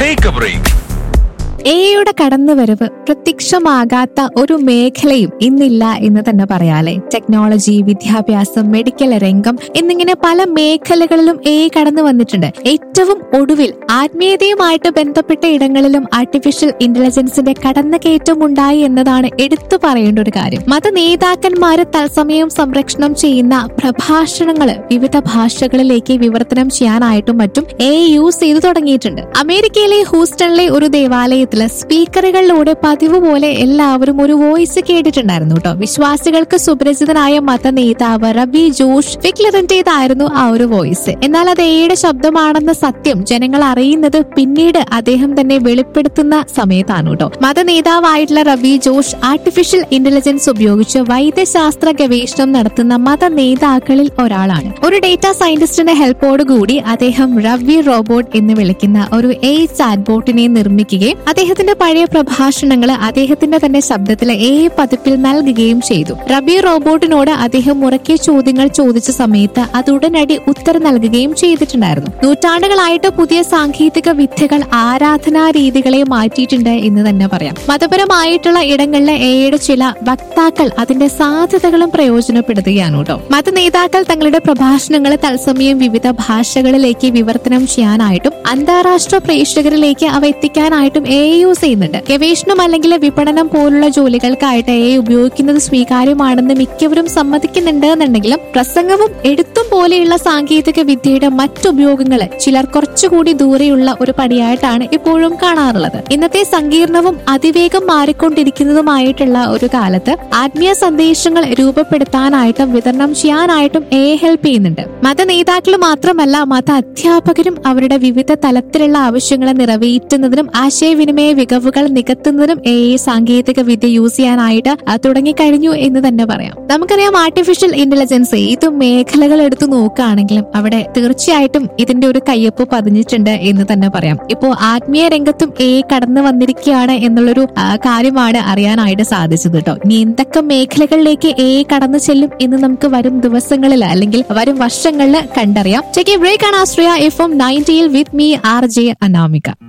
take A break എയുടെ കടന്നുവരവ് പ്രത്യക്ഷമാകാത്ത ഒരു മേഖലയും ഇന്നില്ല എന്ന് തന്നെ പറയാലേ ടെക്നോളജി വിദ്യാഭ്യാസം മെഡിക്കൽ രംഗം എന്നിങ്ങനെ പല മേഖലകളിലും എ കടന്നു വന്നിട്ടുണ്ട് ഏറ്റവും ഒടുവിൽ ആത്മീയതയുമായിട്ട് ബന്ധപ്പെട്ട ഇടങ്ങളിലും ആർട്ടിഫിഷ്യൽ ഇന്റലിജൻസിന്റെ കടന്നുകയറ്റം ഉണ്ടായി എന്നതാണ് എടുത്തു പറയേണ്ട ഒരു കാര്യം മത നേതാക്കന്മാര് തത്സമയം സംരക്ഷണം ചെയ്യുന്ന പ്രഭാഷണങ്ങള് വിവിധ ഭാഷകളിലേക്ക് വിവർത്തനം ചെയ്യാനായിട്ടും മറ്റും എ യൂസ് ചെയ്തു തുടങ്ങിയിട്ടുണ്ട് അമേരിക്കയിലെ ഹൂസ്റ്റണിലെ ഒരു ദേവാലയത്തില് സ്പീക്കറുകളിലൂടെ പതിവ് പോലെ എല്ലാവരും ഒരു വോയിസ് കേട്ടിട്ടുണ്ടായിരുന്നു കേട്ടോ വിശ്വാസികൾക്ക് സുപരിചിതനായ മത നേതാവ് റബി ജോഷ് വിക്ലറിന്റേതായിരുന്നു ആ ഒരു വോയിസ് എന്നാൽ അത് എയുടെ ശബ്ദമാണെന്ന സത്യം ജനങ്ങൾ അറിയുന്നത് പിന്നീട് അദ്ദേഹം തന്നെ വെളിപ്പെടുത്തുന്ന സമയത്താണ് കേട്ടോ മത നേതാവായിട്ടുള്ള റബി ജോഷ് ആർട്ടിഫിഷ്യൽ ഇന്റലിജൻസ് ഉപയോഗിച്ച് വൈദ്യശാസ്ത്ര ഗവേഷണം നടത്തുന്ന മത നേതാക്കളിൽ ഒരാളാണ് ഒരു ഡേറ്റാ സയന്റിസ്റ്റിന്റെ ഹെൽപ്പോടുകൂടി അദ്ദേഹം റവി റോബോട്ട് എന്ന് വിളിക്കുന്ന ഒരു എ ചാറ്റ്ബോട്ടിനെ നിർമ്മിക്കുകയും അദ്ദേഹത്തിന്റെ പഴയ പ്രഭാഷണങ്ങൾ അദ്ദേഹത്തിന്റെ തന്നെ ശബ്ദത്തിൽ എ പതിപ്പിൽ നൽകുകയും ചെയ്തു റബി റോബോട്ടിനോട് അദ്ദേഹം ഉറക്കിയ ചോദ്യങ്ങൾ ചോദിച്ച സമയത്ത് അത് ഉടനടി ഉത്തരം നൽകുകയും ചെയ്തിട്ടുണ്ടായിരുന്നു നൂറ്റാണ്ടുകളായിട്ട് പുതിയ സാങ്കേതിക വിദ്യകൾ ആരാധനാ രീതികളെ മാറ്റിയിട്ടുണ്ട് എന്ന് തന്നെ പറയാം മതപരമായിട്ടുള്ള ഇടങ്ങളിലെ എയുടെ ചില വക്താക്കൾ അതിന്റെ സാധ്യതകളും പ്രയോജനപ്പെടുത്തുകയാണ് കേട്ടോ മത നേതാക്കൾ തങ്ങളുടെ പ്രഭാഷണങ്ങൾ തത്സമയം വിവിധ ഭാഷകളിലേക്ക് വിവർത്തനം ചെയ്യാനായിട്ടും അന്താരാഷ്ട്ര പ്രേക്ഷകരിലേക്ക് അവ എത്തിക്കാനായിട്ടും എ യൂസ് ചെയ്യുന്നുണ്ട് ഗവേഷണം അല്ലെങ്കിൽ വിപണനം പോലുള്ള ജോലികൾക്കായിട്ട് എ ഉപയോഗിക്കുന്നത് സ്വീകാര്യമാണെന്ന് മിക്കവരും സമ്മതിക്കുന്നുണ്ട് എന്നുണ്ടെങ്കിലും പ്രസംഗവും എഴുത്തും പോലെയുള്ള സാങ്കേതിക വിദ്യയുടെ മറ്റുപയോഗങ്ങൾ ചിലർ കുറച്ചുകൂടി ദൂരെയുള്ള ഒരു പടിയായിട്ടാണ് ഇപ്പോഴും കാണാറുള്ളത് ഇന്നത്തെ സങ്കീർണവും അതിവേഗം മാറിക്കൊണ്ടിരിക്കുന്നതുമായിട്ടുള്ള ഒരു കാലത്ത് ആത്മീയ സന്ദേശങ്ങൾ രൂപപ്പെടുത്താനായിട്ടും വിതരണം ചെയ്യാനായിട്ടും എ ഹെൽപ്പ് ചെയ്യുന്നുണ്ട് മത നേതാക്കൾ മാത്രമല്ല മത അധ്യാപകരും അവരുടെ വിവിധ തലത്തിലുള്ള ആവശ്യങ്ങൾ നിറവേറ്റുന്നതിനും ആശയവിനിമയ മികവുകൾ നികത്തുന്നതിനും എ സാങ്കേതിക വിദ്യ യൂസ് ചെയ്യാനായിട്ട് ആ, തുടങ്ങിക്കഴിഞ്ഞു എന്ന് തന്നെ പറയാം നമുക്കറിയാം ആർട്ടിഫിഷ്യൽ ഇന്റലിജൻസ് ഏത് മേഖലകൾ എടുത്തു നോക്കുകയാണെങ്കിലും അവിടെ തീർച്ചയായിട്ടും ഇതിന്റെ ഒരു കയ്യൊപ്പ് പതിഞ്ഞിട്ടുണ്ട് എന്ന് തന്നെ പറയാം ഇപ്പോ ആത്മീയ രംഗത്തും എ കടന്നു വന്നിരിക്കുകയാണ് എന്നുള്ളൊരു ആ, കാര്യമാണ് അറിയാനായിട്ട് സാധിച്ചത് കേട്ടോ ഇനി എന്തൊക്കെ മേഖലകളിലേക്ക് എ കടന്നു ചെല്ലും എന്ന് നമുക്ക് വരും ദിവസങ്ങളിൽ അല്ലെങ്കിൽ വരും വർഷങ്ങളിൽ കണ്ടറിയാം ചെക്ക് ബ്രേക്ക് ആണ് ആശ്രയ എഫ് എം നയൻറ്റിയിൽ with me R J Anamika